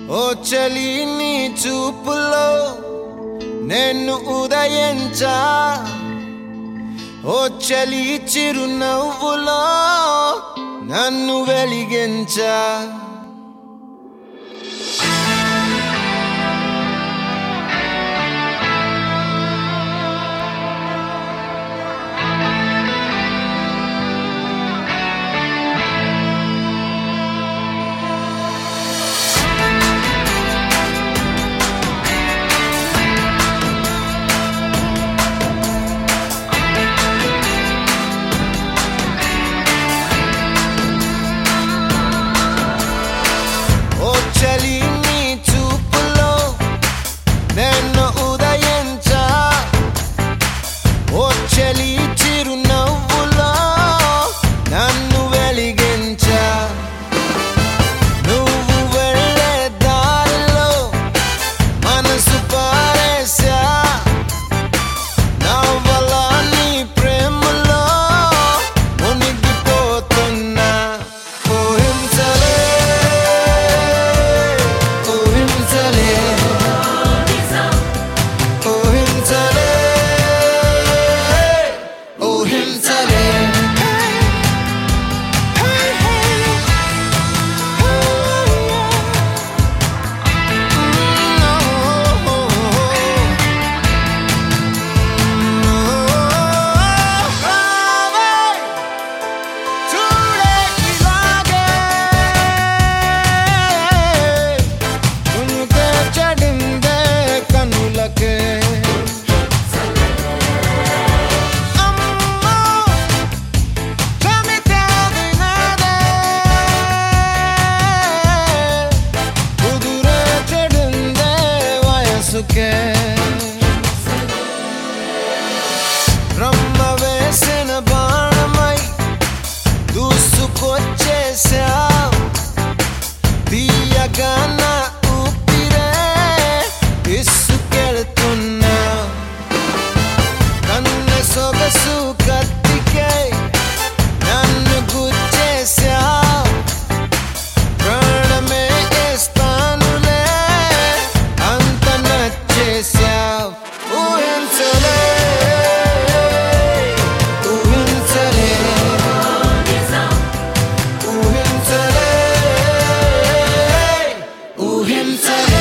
ఓ చలి నీ చూపులో నేను ఉదయించా ఓ చలి చిరునవ్వులో నన్ను వెలిగించా ఓ చలి నీ చూపులో నేను ఉదయించా ఓ చలి చిరునవ్వులో నన్ను వెలిగించా నువ్వు వెళ్ళే దారిలో మనసు పారేసా నవ్వల నీ ప్రేమలో మునిగిపోతున్నా ఊహించలే ఊహించలే ఊహించలే ఊహించలే చూడే ఇలాగే ఉనుకే చడిందే కనులకే అమ్మో చమితే వినదే కుదురే చెడిందే వయసుకే బ్రహ్మ వేసిన బాణమై దూసుకొచ్చేసా తీయగా నా ఊపిరే ఇసుకెళ్తున్నా కన్ను సొగసు కత్తికై నన్ను గుచ్చేసా ప్రాణమే ఇస్తానులే అంత నచ్చేసా ఊహించలే ఊహించలే ఊహించలే ఊహించలే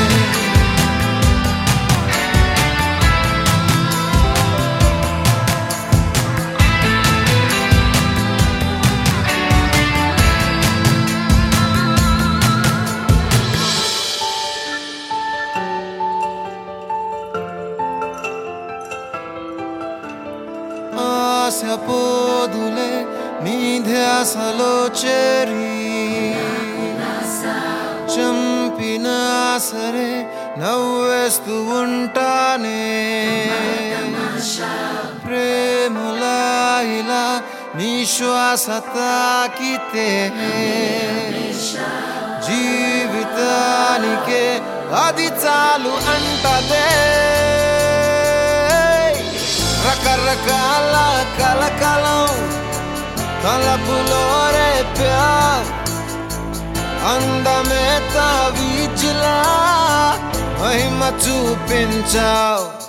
ఆశ పోదులే నీ ధ్యాసలో చేరి చంపినా సరే నవ్వేస్తూ ఉంటానే ప్రేమలా ఇలా నీ శ్వాస తాకితే జీవితానికే అది చాలు అంటదే రకరకాల కలకలం తలపులో రేప్యా అందమే తావీచులా మహిమ చూపించావు